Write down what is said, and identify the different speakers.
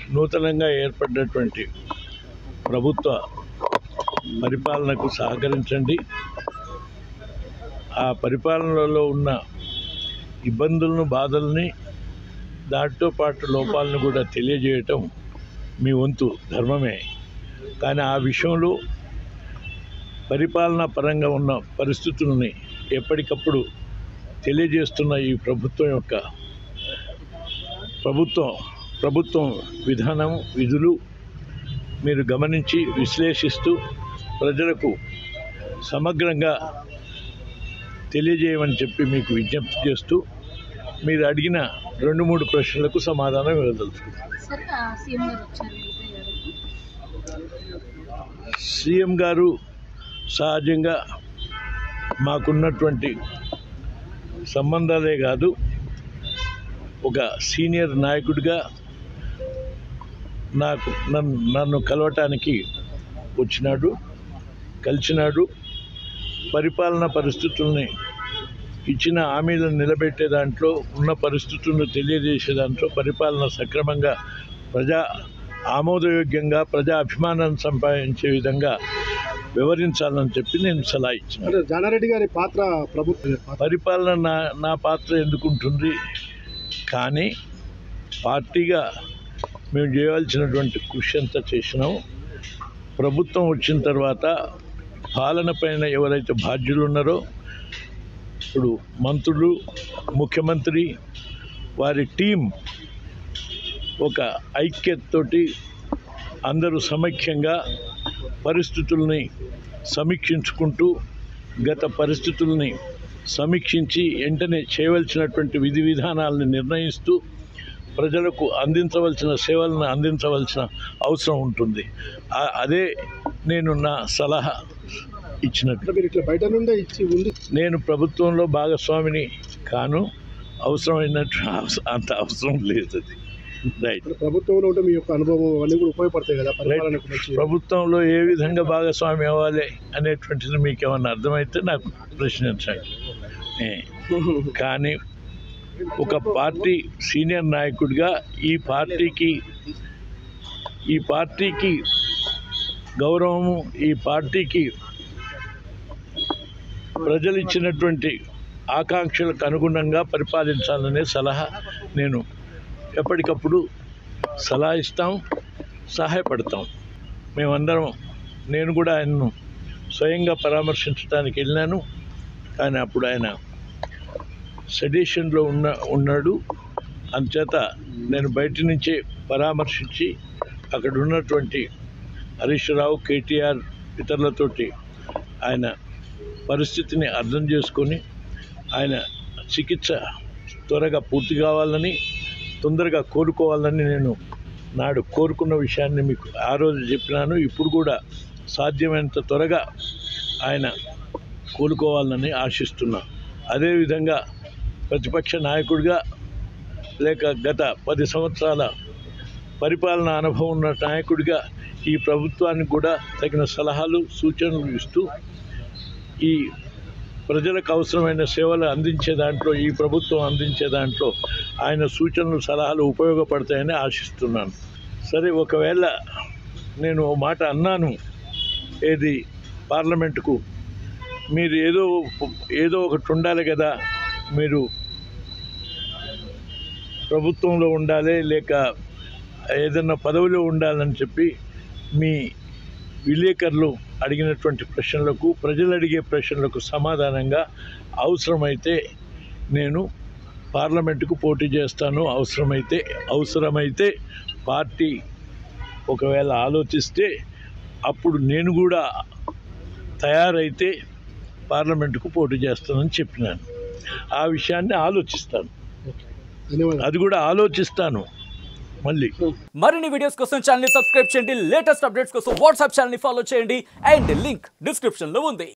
Speaker 1: నూతనంగా ఏర్పడినటువంటి ప్రభుత్వ పరిపాలనకు సహకరించండి ఆ పరిపాలనలో ఉన్న ఇబ్బందులను బాధల్ని దాంతో పాటు లోపాలను కూడా తెలియజేయటం మీ వంతు ధర్మమే కానీ ఆ విషయంలో పరిపాలనా పరంగా ఉన్న పరిస్థితుల్ని ఎప్పటికప్పుడు తెలియజేస్తున్న ఈ ప్రభుత్వం యొక్క ప్రభుత్వం ప్రభుత్వం విధానం విధులు మీరు గమనించి విశ్లేషిస్తూ ప్రజలకు సమగ్రంగా తెలియజేయమని చెప్పి మీకు విజ్ఞప్తి చేస్తూ మీరు అడిగిన రెండు మూడు ప్రశ్నలకు సమాధానం ఇవ్వదలుచుకున్నాను
Speaker 2: సార్ ఆ, సీఎం గారు వచ్చారు వెంకయ్య గారు
Speaker 1: సీఎం గారు సహజంగా మాకున్నటువంటి సంబంధాలే కాదు ఒక సీనియర్ నాయకుడిగా నాకు నన్ను నన్ను కలవటానికి వచ్చినాడు కలిసినాడు పరిపాలన పరిస్థితుల్ని ఇచ్చిన హామీలను నిలబెట్టే దాంట్లో ఉన్న పరిస్థితులను తెలియజేసే దాంట్లో పరిపాలన సక్రమంగా ప్రజా ఆమోదయోగ్యంగా ప్రజా అభిమానాన్ని సంపాదించే విధంగా వివరించాలని చెప్పి నేను సలహా ఇచ్చిన
Speaker 3: అంటే జానారెడ్డి గారి పాత్ర ప్రభుత్వ పాత్ర
Speaker 1: పరిపాలన నా నా పాత్ర ఎందుకుంటుంది కానీ పార్టీగా మేము చేయవలసినటువంటి కృషి అంతా చేసినాం ప్రభుత్వం వచ్చిన తర్వాత పాలన పైన ఎవరైతే బాధ్యులు ఉన్నారో ఇప్పుడు మంత్రులు ముఖ్యమంత్రి వారి టీం ఒక ఐక్యతతోటి అందరూ సమైక్యంగా పరిస్థితుల్ని సమీక్షించుకుంటూ గత పరిస్థితుల్ని సమీక్షించి వెంటనే చేయవలసినటువంటి విధి విధానాలను నిర్ణయిస్తూ ప్రజలకు అందించవలసిన సేవలను అందించవలసిన అవసరం ఉంటుంది ఆ- అదే నేను నా సలహా ఇచ్చినట్టు
Speaker 3: అంటే మీరు ఇట్లా బయట నుండే ఇచ్చి ఉంది
Speaker 1: నేను ప్రభుత్వంలో భాగస్వామిని కాను అవసరమైనట్టు అవస- అంత అవసరం లేదు అది రైట్
Speaker 3: అంటే ప్రభుత్వంలో ఉంటే మీ యొక్క అనుభవం అవన్నీ కూడా ఉపయోగపడతాయి కదా పరిపాలనకు మంచి
Speaker 1: ప్రభుత్వంలో ఏ విధంగా భాగస్వామి అవ్వాలి అనేటువంటిది మీకు ఏమన్నా అర్థమైతే నాకు ప్రశ్నించండి ఏ, కానీ ఒక పార్టీ సీనియర్ నాయకుడిగా ఈ పార్టీకి ఈ పార్టీకి గౌరవము ఈ పార్టీకి ప్రజలు ఇచ్చినటువంటి ఆకాంక్షలకు అనుగుణంగా పరిపాలించాలనే సలహా నేను ఎప్పటికప్పుడు సలహా ఇస్తాం సహాయపడతాం మేమందరం నేను కూడా ఆయన్ను స్వయంగా పరామర్శించడానికి వెళ్ళినాను కానీ అప్పుడు ఆయన సెడేషన్లో ఉన్న ఉన్నాడు అంచేత నేను బయట నుంచే పరామర్శించి అక్కడ ఉన్నటువంటి హరీష్ రావు కేటీఆర్ ఇతరులతోటి ఆయన పరిస్థితిని అర్థం చేసుకొని ఆయన చికిత్స త్వరగా పూర్తి కావాలని తొందరగా కోరుకోవాలని నేను నాడు కోరుకున్న విషయాన్ని మీకు ఆ రోజు చెప్పినాను ఇప్పుడు కూడా సాధ్యమైనంత త్వరగా ఆయన కోలుకోవాలని ఆశిస్తున్నా అదేవిధంగా ప్రతిపక్ష నాయకుడిగా లేక గత పది సంవత్సరాల పరిపాలన అనుభవం ఉన్న నాయకుడిగా ఈ ప్రభుత్వానికి కూడా తగిన సలహాలు సూచనలు ఇస్తూ ఈ ప్రజలకు అవసరమైన సేవలు అందించే దాంట్లో ఈ ప్రభుత్వం అందించే దాంట్లో ఆయన సూచనలు సలహాలు ఉపయోగపడతాయని ఆశిస్తున్నాను సరే ఒకవేళ నేను ఓ మాట అన్నాను ఏది పార్లమెంటుకు మీరు ఏదో ఏదో ఒకటి ఉండాలి కదా మీరు ప్రభుత్వంలో ఉండాలి లేక ఏదన్నా పదవిలో ఉండాలని చెప్పి మీ విలేకరులు అడిగినటువంటి ప్రశ్నలకు ప్రజలు అడిగే ప్రశ్నలకు సమాధానంగా అవసరమైతే నేను పార్లమెంటుకు పోటీ చేస్తాను అవసరమైతే అవసరమైతే పార్టీ ఒకవేళ ఆలోచిస్తే అప్పుడు నేను కూడా తయారైతే పార్లమెంటుకు పోటీ చేస్తానని చెప్పినాను ఆ విషయాన్ని ఆలోచిస్తాను
Speaker 3: ధన్యవాదాలు
Speaker 1: అది కూడా ఆలోచిస్తాను మళ్ళీ
Speaker 4: మరిన్ని వీడియోస్ కోసం ఛానల్ సబ్స్క్రైబ్ చేయండి లేటెస్ట్ అప్డేట్స్ కోసం వాట్సాప్ ఛానల్ ఫాలో చేయండి అండ్ లింక్ డిస్క్రిప్షన్ లో ఉంది